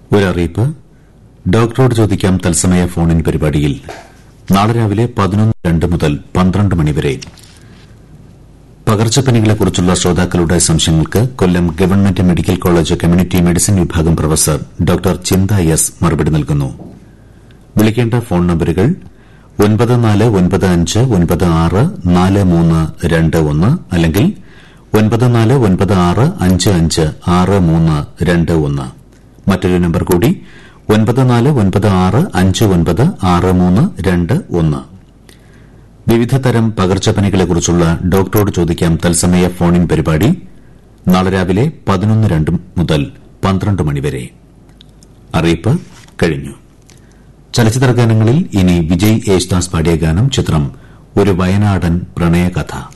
ഒരറിയിപ്പ് ഡോക്ടറോട് ചോദിക്കാം തത്സമയ ഫോണിൻ പരിപാടിയിൽ നാളെ രാവിലെ പതിനൊന്ന് രണ്ട് മുതൽ പന്ത്രണ്ട് മണിവരെ പകർച്ചപ്പനികളെക്കുറിച്ചുള്ള ശ്രോതാക്കളുടെ സംശയങ്ങൾക്ക് Kollam government medical college community medicine വിഭാഗം പ്രൊഫസർ ഡോക്ടർ ചിന്ത എസ് മറുപടി നൽകുന്നു വിളിക്കേണ്ട ഫോൺ നമ്പരുകൾ ഒൻപത് നാല് ഒൻപത് അഞ്ച് ഒൻപത് ആറ് നാല് മൂന്ന് രണ്ട് ഒന്ന് അല്ലെങ്കിൽ ഒൻപത് നാല് ഒൻപത് ആറ് അഞ്ച് അഞ്ച് ആറ് മൂന്ന് രണ്ട് ഒന്ന് മറ്റൊരു നമ്പർ കൂടി ഒൻപത് നാല് ഒൻപത് ആറ് അഞ്ച് ഒൻപത് ആറ് മൂന്ന് രണ്ട് ഒന്ന് വിവിധ തരം പകർച്ചപ്പനികളെക്കുറിച്ചുള്ള ഡോക്ടറോട് ചോദിക്കാം തത്സമയ ഫോണിൻ പരിപാടി നാളെ രാവിലെ പതിനൊന്ന് രണ്ട് മുതൽ പന്ത്രണ്ട് മണിവരെ അറിയിപ്പ് കഴിഞ്ഞു ചലച്ചിത്ര ഗാനങ്ങളിൽ ഇനി വിജയ് യേശുദാസ് പാടിയ ഗാനം ചിത്രം ഒരു വയനാടൻ പ്രണയകഥ